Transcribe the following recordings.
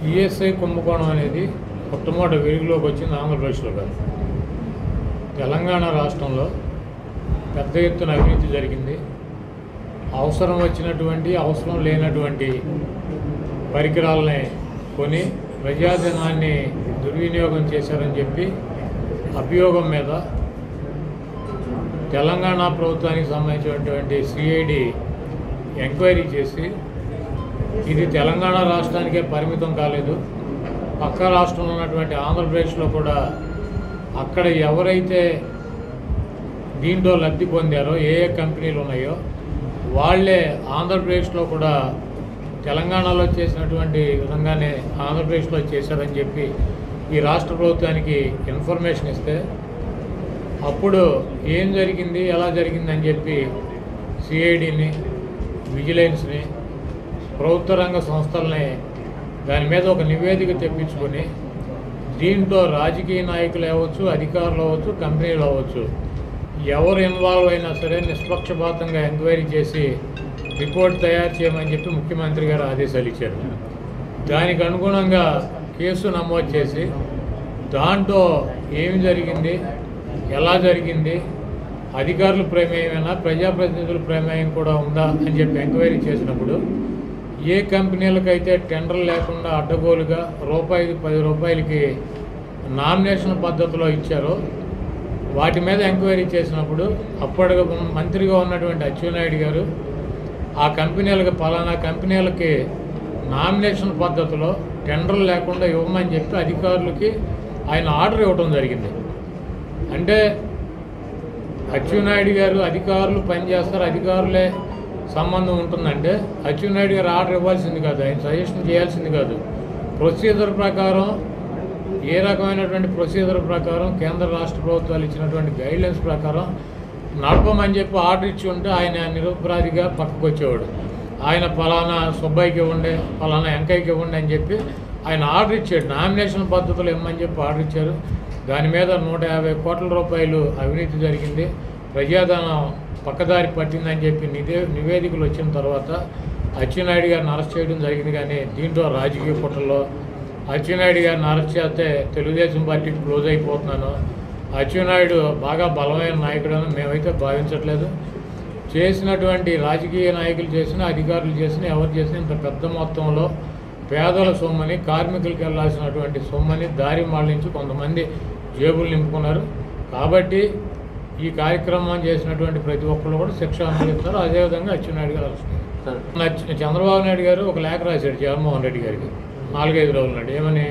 ESI కుంభకోణం అనేది మొట్టమొదటి వెలుగులోకి వచ్చింది ఆంధ్రప్రదేశ్లో కాదు తెలంగాణ రాష్ట్రంలో పెద్ద ఎత్తున అవినీతి జరిగింది అవసరం వచ్చినటువంటి అవసరం లేనటువంటి పరికరాలని కొని ప్రజాధనాన్ని దుర్వినియోగం చేశారని చెప్పి అభియోగం మీద తెలంగాణ ప్రభుత్వానికి సంబంధించినటువంటి సిఐడి ఎంక్వైరీ చేసి ఇది తెలంగాణ రాష్ట్రానికే పరిమితం కాలేదు పక్క రాష్ట్రంలో ఉన్నటువంటి ఆంధ్రప్రదేశ్లో కూడా అక్కడ ఎవరైతే దీంట్లో లబ్ధి పొందారో ఏ ఏ కంపెనీలు ఉన్నాయో వాళ్ళే ఆంధ్రప్రదేశ్లో కూడా తెలంగాణలో చేసినటువంటి విధంగానే ఆంధ్రప్రదేశ్లో చేశారని చెప్పి ఈ రాష్ట్ర ప్రభుత్వానికి ఇన్ఫర్మేషన్ ఇస్తే అప్పుడు ఏం జరిగింది ఎలా జరిగిందని చెప్పి సిఐడిని విజిలెన్స్ని ప్రభుత్వ రంగ సంస్థల్ని దాని మీద ఒక నివేదిక తెప్పించుకొని దీంట్లో రాజకీయ నాయకులు అవ్వచ్చు అధికారులు అవ్వచ్చు కంపెనీలు అవ్వచ్చు ఎవరు ఇన్వాల్వ్ అయినా సరే నిష్పక్షపాతంగా ఎంక్వైరీ చేసి రిపోర్ట్ తయారు చేయమని చెప్పి ముఖ్యమంత్రి గారు ఆదేశాలు ఇచ్చారు దానికి అనుగుణంగా కేసు నమోదు చేసి దాంట్లో ఏమి జరిగింది ఎలా జరిగింది అధికారుల ప్రమేయమైనా ప్రజాప్రతినిధుల ప్రమేయం కూడా ఉందా అని చెప్పి ఎంక్వైరీ చేసినప్పుడు ఏ కంపెనీలకైతే టెండర్ లేకుండా అడ్డగోలుగా రూపాయి పది రూపాయలకి నామినేషన్ పద్ధతిలో ఇచ్చారో వాటి మీద ఎంక్వైరీ చేసినప్పుడు అప్పటికి మంత్రిగా ఉన్నటువంటి అచ్చెన్నాయుడు గారు ఆ కంపెనీలకు పలానా కంపెనీలకి నామినేషన్ పద్ధతిలో టెండర్ లేకుండా ఇవ్వమని చెప్పి అధికారులకి ఆయన ఆర్డర్ ఇవ్వడం జరిగింది అంటే అచ్చెన్నాయుడు గారు అధికారులు పనిచేస్తారు అధికారులే సంబంధం ఉంటుందంటే అచ్చెన్నాయుడు గారు ఆర్డర్ ఇవ్వాల్సింది కాదు ఆయన సజెషన్ చేయాల్సింది కాదు ప్రొసీజర్ ప్రకారం ఏ రకమైనటువంటి ప్రొసీజర్ ప్రకారం కేంద్ర రాష్ట్ర ప్రభుత్వాలు ఇచ్చినటువంటి గైడ్లైన్స్ ప్రకారం నడపమని చెప్పి ఆర్డర్ ఇచ్చి ఉంటే ఆయన నిరపరాధిగా పక్కకు వచ్చేవాడు ఆయన ఫలానా సుబ్బయ్యకి ఇవ్వండి ఫలానా వెంకయ్యకి ఇవ్వండి అని చెప్పి ఆయన ఆర్డర్ ఇచ్చాడు నామినేషన్ పద్ధతులు ఇమ్మని చెప్పి ఆర్డర్ ఇచ్చారు దాని మీద నూట యాభై కోట్ల రూపాయలు అవినీతి జరిగింది ప్రజాధనం పక్కదారి పట్టిందని చెప్పి నిదే నివేదికలు వచ్చిన తర్వాత అచ్చెన్నాయుడు గారిని అరెస్ట్ చేయడం జరిగింది కానీ దీంట్లో రాజకీయ పుట్టల్లో అచ్చెన్నాయుడు గారిని అరెస్ట్ చేస్తే తెలుగుదేశం పార్టీకి క్లోజ్ అయిపోతున్నాను అచ్చెన్నాయుడు బాగా బలమైన నాయకుడని మేమైతే భావించట్లేదు చేసినటువంటి రాజకీయ నాయకులు చేసిన అధికారులు చేసిన ఎవరు చేసిన ఇంత పెద్ద మొత్తంలో పేదల సొమ్మని కార్మికులకు వెళ్ళాల్సినటువంటి సొమ్మని దారి మళ్లించి కొంతమంది జేబులు నింపుకున్నారు కాబట్టి ఈ కార్యక్రమం చేసినటువంటి ప్రతి ఒక్కరు కూడా శిక్ష అనుభవిస్తారు అదేవిధంగా అచ్చెన్నాయుడు గారు అరెస్ట్ అయ్యారు. నచ్చ- చంద్రబాబు నాయుడు గారు ఒక లేఖ రాశాడు జగన్మోహన్ రెడ్డి గారికి నాలుగైదు రోజుల నాడు ఏమని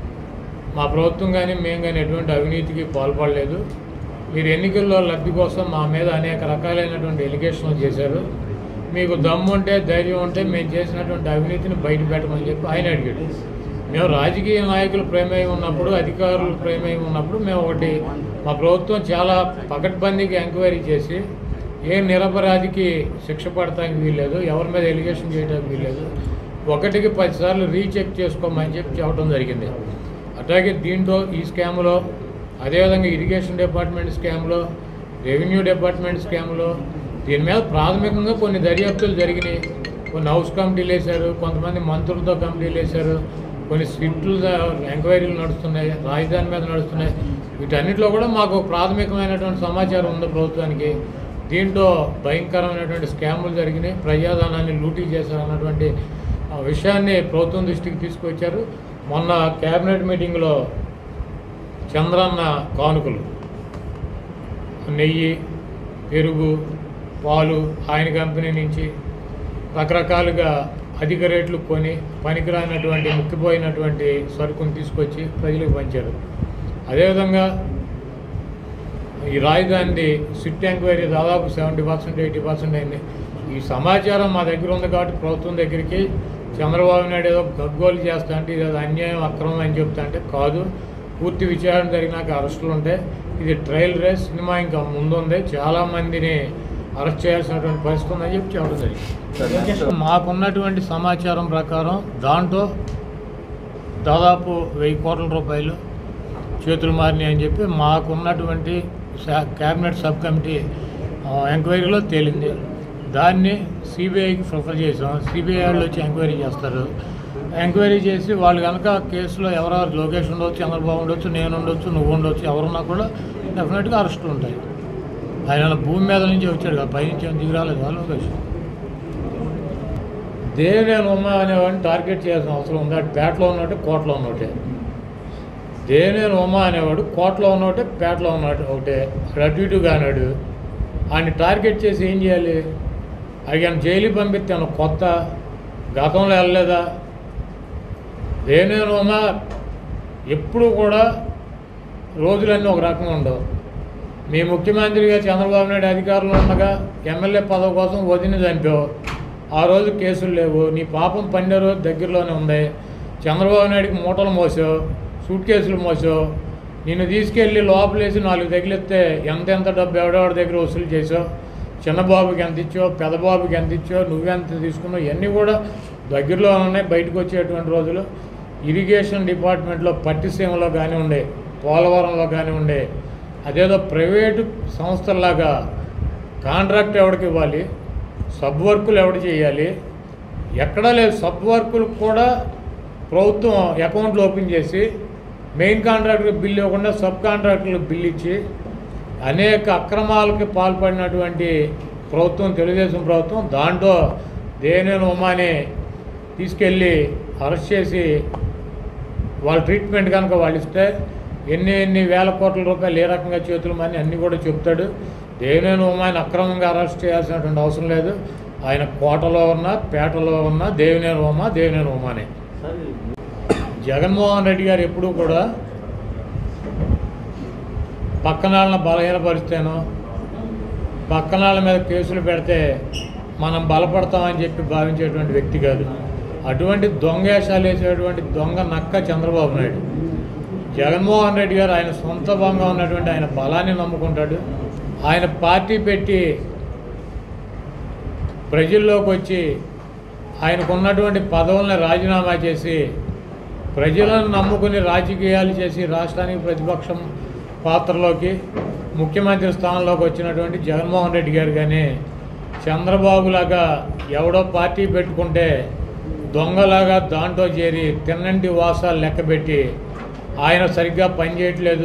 మా ప్రభుత్వం కానీ మేము కానీ ఎటువంటి అవినీతికి పాల్పడలేదు మీరు ఎన్నికల్లో లబ్ధి కోసం మా మీద అనేక రకాలైనటువంటి ఎలిగేషన్లు చేశారు మీకు దమ్ము ఉంటే ధైర్యం ఉంటే మేము చేసినటువంటి అవినీతిని బయట పెట్టమని చెప్పి ఆయన అడిగాడు మేము రాజకీయ నాయకుల ప్రమేయం ఉన్నప్పుడు అధికారుల ప్రమేయం ఉన్నప్పుడు మేము ఒకటి మా ప్రభుత్వం చాలా పకడ్బందీగా ఎంక్వైరీ చేసి ఏ నిరపరాధికి శిక్ష పడటానికి వీల్లేదు ఎవరి మీద ఎలిగేషన్ చేయడానికి వీల్లేదు ఒకటికి పదిసార్లు రీచెక్ చేసుకోమని చెప్పి చెప్పడం జరిగింది అట్లాగే దీంట్లో ఈ స్కామ్లో అదేవిధంగా ఇరిగేషన్ డిపార్ట్మెంట్ స్కామ్లో రెవెన్యూ డిపార్ట్మెంట్ స్కామ్లో దీని మీద ప్రాథమికంగా కొన్ని దర్యాప్తులు జరిగినాయి కొన్ని హౌస్ కమిటీలు వేశారు కొంతమంది మంత్రులతో కమిటీలు వేశారు కొన్ని స్విట్లు ఎంక్వైరీలు నడుస్తున్నాయి రాజధాని మీద నడుస్తున్నాయి వీటన్నిటిలో కూడా మాకు ప్రాథమికమైనటువంటి సమాచారం ఉంది ప్రభుత్వానికి దీంట్లో భయంకరమైనటువంటి స్కాములు జరిగినాయి ప్రజాధనాన్ని లూటీ చేశారు అన్నటువంటి ఆ విషయాన్ని ప్రభుత్వం దృష్టికి తీసుకొచ్చారు మొన్న కేబినెట్ మీటింగ్లో చంద్రన్న కానుకలు నెయ్యి పెరుగు పాలు ఆయన కంపెనీ నుంచి రకరకాలుగా అధిక రేట్లు కొని పనికిరానటువంటి ముక్కిపోయినటువంటి సరుకును తీసుకొచ్చి ప్రజలకు పంచారు అదేవిధంగా ఈ రాజధాని సిట్ ఎంక్వైరీ దాదాపు సెవెంటీ పర్సెంట్ ఎయిటీ పర్సెంట్ అయింది ఈ సమాచారం మా దగ్గర ఉంది కాబట్టి ప్రభుత్వం దగ్గరికి చంద్రబాబు నాయుడు ఏదో గగ్గోలు చేస్తా అంటే ఇది ఏదో అన్యాయం అక్రమం అని చెప్తా అంటే కాదు పూర్తి విచారణ జరిగినాక అరెస్టులు ఉంటాయి ఇది ట్రయల్ రేస్ సినిమా ఇంకా ముందుంది చాలామందిని అరెస్ట్ చేయాల్సినటువంటి పరిస్థితి ఉందని చెప్పి చెప్పడం జరిగింది మాకున్నటువంటి సమాచారం ప్రకారం దాంట్లో దాదాపు వెయ్యి కోట్ల రూపాయలు చేతులు మారినాయి అని చెప్పి మాకున్నటువంటి శా- క్యాబినెట్ సబ్ కమిటీ ఆ, ఎంక్వైరీలో తేలింది దాన్ని సిబిఐకి ప్రిఫర్ చేసాం సిబిఐ వాళ్ళు వచ్చి ఎంక్వైరీ చేస్తారు ఎంక్వైరీ చేసి వాళ్ళు కనుక కేసులో ఎవరెవరు లోకేష్ ఉండొచ్చు చంద్రబాబు ఉండొచ్చు నేను ఉండొచ్చు నువ్వు ఉండొచ్చు ఎవరున్నా కూడా డెఫినెట్గా అరెస్టులు ఉంటాయి ఆయన భూమి మీద నుంచి వచ్చాడు కదా పైనుంచి ఏం దిగి రాలేదు కదా లోకేష్ దేవినేని ఉమ్మ అనేవాడిని టార్గెట్ చేయాల్సిన అవసరం ఉంది అటు పేటలో ఉన్నట్టే కోటలో ఉన్నట్టే దేవినేని ఉమ్మ అనేవాడు కోటలో ఉన్నట్టే పేటలో ఉన్నట్టు ఒకటే అక్కడ అటు ఇటు కానాడు ఆయన టార్గెట్ చేసి ఏం చేయాలి ఆయన జైలుకి పంపిస్తాను కొత్త గతంలో వెళ్ళలేదా దేవినేని ఉమ్మ ఎప్పుడు కూడా రోజులన్నీ ఒక రకంగా ఉండవు మీ ముఖ్యమంత్రిగా చంద్రబాబు నాయుడు అధికారంలో ఉండగా ఎమ్మెల్యే పదవి కోసం వదిన చంపావు ఆ రోజు కేసులు లేవు నీ పాపం పండే రోజు దగ్గరలోనే ఉంది చంద్రబాబు నాయుడికి మూటలు మోసావు సూట్ కేసులు మోసావు నిన్ను తీసుకెళ్ళి లోపలేసి నాలుగు తగిలిస్తే ఎంత ఎంత డబ్బు ఎవడెవడి దగ్గర వసూలు చేసావు చిన్నబాబుకి ఎంత ఇచ్చావు పెదబాబుకి ఎంత ఇచ్చావు నువ్వెంత తీసుకున్నావు ఇవన్నీ కూడా దగ్గరలో ఉన్నాయి బయటకు వచ్చేటువంటి రోజులు ఇరిగేషన్ డిపార్ట్మెంట్లో పట్టిసీమలో కానివ్వండి పోలవరంలో కానివ్వండి అదేదో ప్రైవేటు సంస్థల్లాగా కాంట్రాక్ట్ ఎవరికి ఇవ్వాలి సబ్ వర్కులు ఎవడు చేయాలి ఎక్కడా లేదు సబ్ వర్కులు కూడా ప్రభుత్వం అకౌంట్లు ఓపెన్ చేసి మెయిన్ కాంట్రాక్టర్కి బిల్లు ఇవ్వకుండా సబ్ కాంట్రాక్టర్లకు బిల్లు ఇచ్చి అనేక అక్రమాలకి పాల్పడినటువంటి ప్రభుత్వం తెలుగుదేశం ప్రభుత్వం దాంట్లో దేనేను ఉమాని తీసుకెళ్ళి అరెస్ట్ చేసి వాళ్ళ ట్రీట్మెంట్ కనుక వాళ్ళు ఇస్తే ఎన్ని ఎన్ని వేల కోట్ల రూపాయలు ఏ రకంగా చేతులు మని అన్నీ కూడా చెప్తాడు దేవినేని ఉమాని అక్రమంగా అరెస్ట్ చేయాల్సినటువంటి అవసరం లేదు ఆయన కోటలో ఉన్న పేటలో ఉన్న దేవినేని ఉమ దేవినేని ఉమానే జగన్మోహన్ రెడ్డి గారు ఎప్పుడూ కూడా పక్కనాళ్ళని బలహీనపరిస్తేనో పక్కనాళ్ళ మీద కేసులు పెడితే మనం బలపడతామని చెప్పి భావించేటువంటి వ్యక్తి కాదు అటువంటి దొంగేషాలు వేసేటువంటి దొంగ నక్క చంద్రబాబు నాయుడు జగన్మోహన్ రెడ్డి గారు ఆయన సొంత భంగా ఉన్నటువంటి ఆయన బలాన్ని నమ్ముకుంటాడు ఆయన పార్టీ పెట్టి ప్రజల్లోకి వచ్చి ఆయనకు ఉన్నటువంటి పదవుల్ని రాజీనామా చేసి ప్రజలను నమ్ముకుని రాజకీయాలు చేసి రాష్ట్రానికి ప్రతిపక్షం పాత్రలోకి ముఖ్యమంత్రి స్థానంలోకి వచ్చినటువంటి జగన్మోహన్ రెడ్డి గారు కానీ చంద్రబాబులాగా ఎవడో పార్టీ పెట్టుకుంటే దొంగలాగా దాంట్లో చేరి తిన్నంటి వాసాలు లెక్కబెట్టి ఆయన సరిగ్గా పనిచేయట్లేదు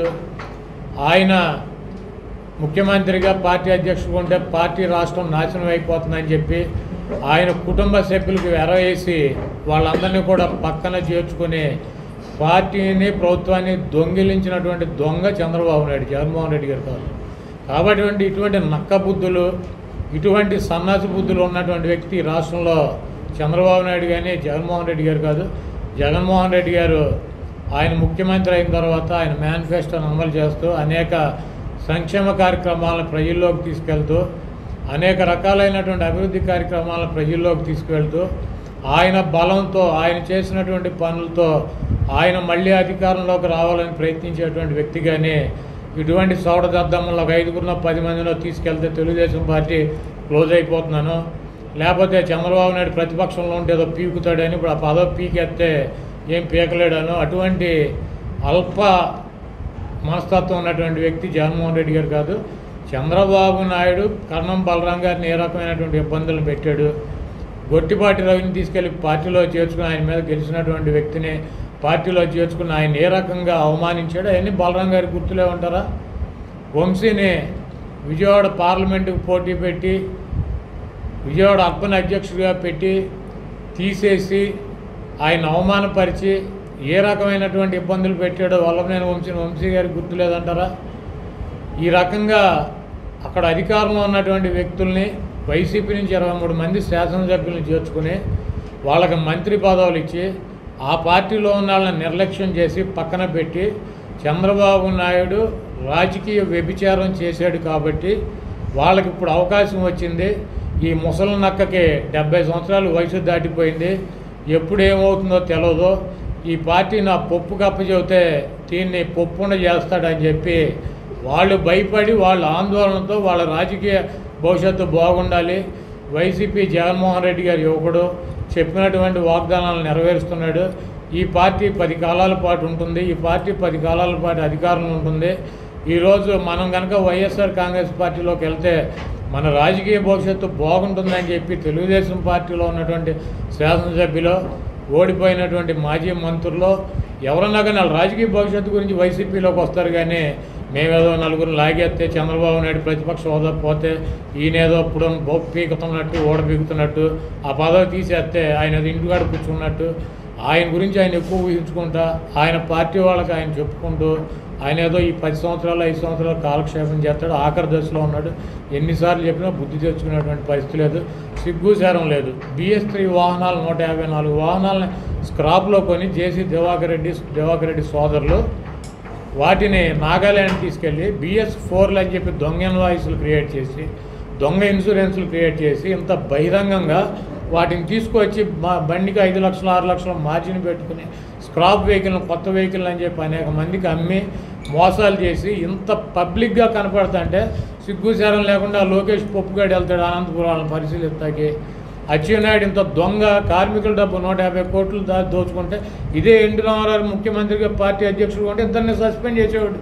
ఆయన ముఖ్యమంత్రిగా పార్టీ అధ్యక్షుడు ఉంటే పార్టీ రాష్ట్రం నాశనం అయిపోతుందని చెప్పి ఆయన కుటుంబ సభ్యులకు ఎరవేసి వాళ్ళందరినీ కూడా పక్కన చేర్చుకుని పార్టీని ప్రభుత్వాన్ని దొంగిలించినటువంటి దొంగ చంద్రబాబు నాయుడు జగన్మోహన్ రెడ్డి గారు కాదు కాబట్టి ఇటువంటి నక్క బుద్ధులు ఇటువంటి సన్నాసి బుద్ధులు ఉన్నటువంటి వ్యక్తి ఈ రాష్ట్రంలో చంద్రబాబు నాయుడు కానీ జగన్మోహన్ రెడ్డి గారు కాదు జగన్మోహన్ రెడ్డి గారు ఆయన ముఖ్యమంత్రి అయిన తర్వాత ఆయన మేనిఫెస్టోను అమలు చేస్తూ అనేక సంక్షేమ కార్యక్రమాలను ప్రజల్లోకి తీసుకెళ్తూ అనేక రకాలైనటువంటి అభివృద్ధి కార్యక్రమాలను ప్రజల్లోకి తీసుకువెళ్తూ ఆయన బలంతో ఆయన చేసినటువంటి పనులతో ఆయన మళ్ళీ అధికారంలోకి రావాలని ప్రయత్నించేటువంటి వ్యక్తిగానే ఇటువంటి సోడ దద్దమ్మలో ఒక ఐదుగురిలో పది మందిలో తీసుకెళ్తే తెలుగుదేశం పార్టీ క్లోజ్ అయిపోతున్నాను లేకపోతే చంద్రబాబు నాయుడు ప్రతిపక్షంలో ఉంటే ఏదో పీకుతాడని ఇప్పుడు ఆ పదవి పీకెత్తే ఏం పీకలేడను అటువంటి అల్ప మనస్తత్వం ఉన్నటువంటి వ్యక్తి జగన్మోహన్ రెడ్డి గారు కాదు చంద్రబాబు నాయుడు కర్ణం బలరాం గారిని ఏ రకమైనటువంటి ఇబ్బందులు పెట్టాడు గొట్టిపాటి రవిని తీసుకెళ్లి పార్టీలో చేర్చుకుని ఆయన మీద గెలిచినటువంటి వ్యక్తిని పార్టీలో చేర్చుకుని ఆయన ఏ రకంగా అవమానించాడు అవన్నీ బలరాం గారి గుర్తులే ఉంటారా వంశీని విజయవాడ పార్లమెంటుకు పోటీ పెట్టి విజయవాడ అర్బన్ అధ్యక్షుడిగా పెట్టి తీసేసి ఆయన అవమానపరిచి ఏ రకమైనటువంటి ఇబ్బందులు పెట్టాడో వల్లభనేని వంశీ వంశీ గారికి గుర్తులేదంటారా ఈ రకంగా అక్కడ అధికారంలో ఉన్నటువంటి వ్యక్తుల్ని వైసీపీ నుంచి ఇరవై మూడు మంది శాసనసభ్యులను చేర్చుకుని వాళ్ళకి మంత్రి పదవులు ఇచ్చి ఆ పార్టీలో ఉన్న వాళ్ళని నిర్లక్ష్యం చేసి పక్కన పెట్టి చంద్రబాబు నాయుడు రాజకీయ వ్యభిచారం చేశాడు కాబట్టి వాళ్ళకి ఇప్పుడు అవకాశం వచ్చింది ఈ ముసలి నక్కకి డెబ్బై సంవత్సరాలు వయసు దాటిపోయింది ఎప్పుడు ఏమవుతుందో తెలియదు ఈ పార్టీ నా పప్పు కప్ప చెబితే దీన్ని పప్పుండ చేస్తాడని చెప్పి వాళ్ళు భయపడి వాళ్ళ ఆందోళనతో వాళ్ళ రాజకీయ భవిష్యత్తు బాగుండాలి వైసీపీ జగన్మోహన్ రెడ్డి గారి యువకుడు చెప్పినటువంటి వాగ్దానాలు నెరవేరుస్తున్నాడు ఈ పార్టీ పది కాలాల పాటు ఉంటుంది ఈ పార్టీ పది కాలాల పాటు అధికారంలో ఉంటుంది ఈరోజు మనం కనుక వైఎస్ఆర్ కాంగ్రెస్ పార్టీలోకి వెళ్తే మన రాజకీయ భవిష్యత్తు బాగుంటుందని చెప్పి తెలుగుదేశం పార్టీలో ఉన్నటువంటి శాసనసభ్యులు ఓడిపోయినటువంటి మాజీ మంత్రుల్లో ఎవరన్నా కానీ వాళ్ళ రాజకీయ భవిష్యత్తు గురించి వైసీపీలోకి వస్తారు కానీ మేమేదో నలుగురు లాగేస్తే చంద్రబాబు నాయుడు ప్రతిపక్ష హోదా పోతే ఈయనేదో ఇప్పుడు పీకుతున్నట్టు ఓడ పీకుతున్నట్టు ఆ పదవి తీసేస్తే ఆయన ఏదో ఇంటికాడ కూర్చున్నట్టు ఆయన గురించి ఆయన ఎక్కువ ఊహించుకుంటా ఆయన పార్టీ వాళ్ళకి ఆయన చెప్పుకుంటూ ఆయన ఏదో ఈ పది సంవత్సరాలు ఐదు సంవత్సరాలు కాలక్షేపం చేస్తాడు ఆఖరి దశలో ఉన్నాడు ఎన్నిసార్లు చెప్పినా బుద్ధి తెచ్చుకునేటువంటి పరిస్థితి లేదు సిగ్గుసారం లేదు బిఎస్ త్రీ వాహనాలు నూట యాభై నాలుగు వాహనాలని స్క్రాప్లో కొని జేసీ దివాకర్ రెడ్డి దివాకర్ రెడ్డి సోదరులు వాటిని నాగాల్యాండ్ తీసుకెళ్ళి బిఎస్ ఫోర్లు అని చెప్పి దొంగ ఇన్వాయిస్లు క్రియేట్ చేసి దొంగ ఇన్సూరెన్స్లు క్రియేట్ చేసి ఇంత బహిరంగంగా వాటిని తీసుకొచ్చి మా బండికి ఐదు లక్షలు ఆరు లక్షలు మార్జిన్ పెట్టుకుని స్క్రాప్ వెహికల్ కొత్త వెహికల్ అని చెప్పి అనేక మందికి అమ్మి మోసాలు చేసి ఇంత పబ్లిక్గా కనపడుతుంటే సిగ్గుశారం లేకుండా లోకేష్ పప్పుగాడు వెళ్తాడు అనంతపురం పరిశీలిస్తాకి అచ్చెన్నాయుడు ఇంత దొంగ కార్మికుల డబ్బు నూట యాభై కోట్లు దా దోచుకుంటే ఇదే ఎన్టీ రామారావు ముఖ్యమంత్రిగా పార్టీ అధ్యక్షుడు ఉంటే ఇద్దరిని సస్పెండ్ చేసేవాడు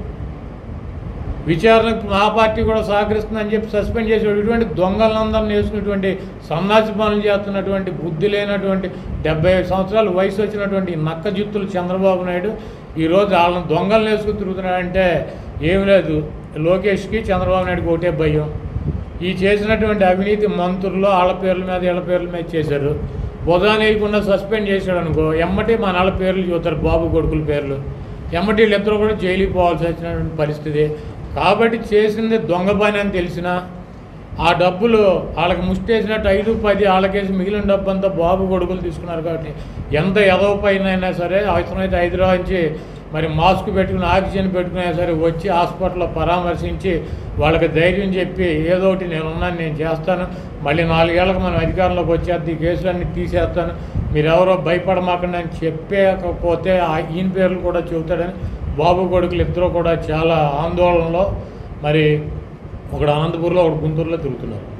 విచారణకు మా పార్టీ కూడా సహకరిస్తుందని చెప్పి సస్పెండ్ చేసేవాడు ఇటువంటి దొంగలందరిని వేసుకున్నటువంటి సన్నాసి పనులు చేస్తున్నటువంటి బుద్ధి లేనటువంటి డెబ్బై ఐదు సంవత్సరాలు వయసు వచ్చినటువంటి ఈ నక్క జిత్తులు చంద్రబాబు నాయుడు ఈరోజు వాళ్ళని దొంగలను వేసుకుని తిరుగుతున్నాడంటే ఏమి లేదు లోకేష్కి చంద్రబాబు నాయుడుకి ఒకటే భయం ఈ చేసినటువంటి అవినీతి మంత్రులు వాళ్ళ పేర్ల మీద వీళ్ళ పేర్ల మీద చేశారు బుధాన్ వేయకుండా సస్పెండ్ చేశాడు అనుకో ఎమ్మటి మా నాళ్ళ పేర్లు చూస్తారు బాబు కొడుకుల పేర్లు ఎమ్మటి వీళ్ళిద్దరూ కూడా జైలుకి పోవాల్సి వచ్చినటువంటి పరిస్థితి కాబట్టి చేసింది దొంగ పని అని తెలిసినా ఆ డబ్బులు వాళ్ళకి ముష్టేసినట్టు ఐదు పది వాళ్ళకేసి మిగిలిన డబ్బు అంతా బాబు కొడుకులు తీసుకున్నారు కాబట్టి ఎంత ఎదవ పైన అయినా సరే అవసరమైతే హైదరాబాద్ నుంచి మరి మాస్క్ పెట్టుకుని ఆక్సిజన్ పెట్టుకున్నా సరే వచ్చి హాస్పిటల్లో పరామర్శించి వాళ్ళకి ధైర్యం చెప్పి ఏదో ఒకటి నేను ఉన్నాను నేను చేస్తాను మళ్ళీ నాలుగేళ్లకు మనం అధికారంలోకి వచ్చేది ఈ కేసులన్నీ తీసేస్తాను మీరెవరో భయపడమాకండి అని చెప్పకపోతే ఆ ఈయన పేర్లు కూడా చెబుతాడని బాబు కొడుకులు ఇద్దరు కూడా చాలా ఆందోళనలో మరి ఒకడు అనంతపూర్లో ఒకడు గుంటూరులో తిరుగుతున్నారు